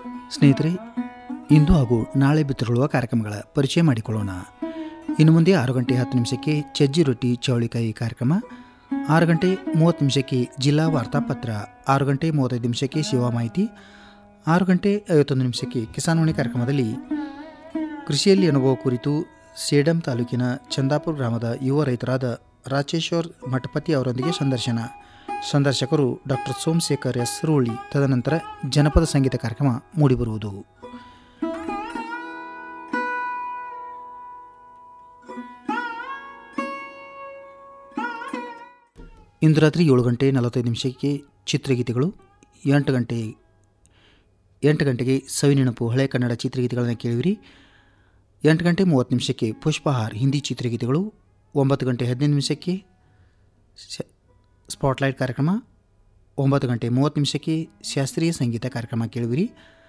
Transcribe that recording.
ಸ್ನೇಹಿತರೆ ಇಂದು ಹಾಗೂ ನಾಳೆ ಬಿತ್ತರಗೊಳ್ಳುವ ಕಾರ್ಯಕ್ರಮಗಳ ಪರಿಚಯ ಮಾಡಿಕೊಳ್ಳೋಣ ಇನ್ನು ಮುಂದೆ ಆರು ಗಂಟೆ ಹತ್ತು ನಿಮಿಷಕ್ಕೆ ಚಜ್ಜಿ ರೊಟ್ಟಿ ಚೌಳಿಕಾಯಿ ಕಾರ್ಯಕ್ರಮ ಆರು ಗಂಟೆ ಮೂವತ್ತು ನಿಮಿಷಕ್ಕೆ ಜಿಲ್ಲಾ ವಾರ್ತಾಪತ್ರ ಆರು ಗಂಟೆ ಮೂವತ್ತೈದು ನಿಮಿಷಕ್ಕೆ ಶಿವ ಮಾಹಿತಿ ಆರು ಗಂಟೆ ಐವತ್ತೊಂದು ನಿಮಿಷಕ್ಕೆ ಕಿಸಾನ್ವಾಣಿ ಕಾರ್ಯಕ್ರಮದಲ್ಲಿ ಕೃಷಿಯಲ್ಲಿ ಅನುಭವ ಕುರಿತು ಸೇಡಂ ತಾಲೂಕಿನ ಚಂದಾಪುರ ಗ್ರಾಮದ ಯುವ ರೈತರಾದ ರಾಚೇಶ್ವರ್ ಮಠಪತಿ ಅವರೊಂದಿಗೆ ಸಂದರ್ಶನ ಸಂದರ್ಶಕರು ಡಾಕ್ಟರ್ ಸೋಮಶೇಖರ್ ಎಸ್ ರೂಳಿ ತದನಂತರ ಜನಪದ ಸಂಗೀತ ಕಾರ್ಯಕ್ರಮ ಮೂಡಿಬರುವುದು ಇಂದು ರಾತ್ರಿ ಏಳು ಗಂಟೆ ನಲವತ್ತೈದು ನಿಮಿಷಕ್ಕೆ ಚಿತ್ರಗೀತೆಗಳು ಎಂಟು ಗಂಟೆ ಎಂಟು ಗಂಟೆಗೆ ಸವಿನೆನಪು ಹಳೆ ಕನ್ನಡ ಚಿತ್ರಗೀತೆಗಳನ್ನು ಕೇಳಿವಿರಿ ಎಂಟು ಗಂಟೆ ಮೂವತ್ತು ನಿಮಿಷಕ್ಕೆ ಪುಷ್ಪಹಾರ್ ಹಿಂದಿ ಚಿತ್ರಗೀತೆಗಳು ಒಂಬತ್ತು ಗಂಟೆ ಹದಿನೈದು ನಿಮಿಷಕ್ಕೆ ಶ- ಸ್ಪಾಟ್ಲೈಟ್ ಕಾರ್ಯಕ್ರಮ ಒಂಬತ್ತು ಗಂಟೆ ಮೂವತ್ತು ನಿಮಿಷಕ್ಕೆ ಶಾಸ್ತ್ರೀಯ ಸಂಗೀತ ಕಾರ್ಯಕ್ರಮ ಕೇಳುವಿರಿ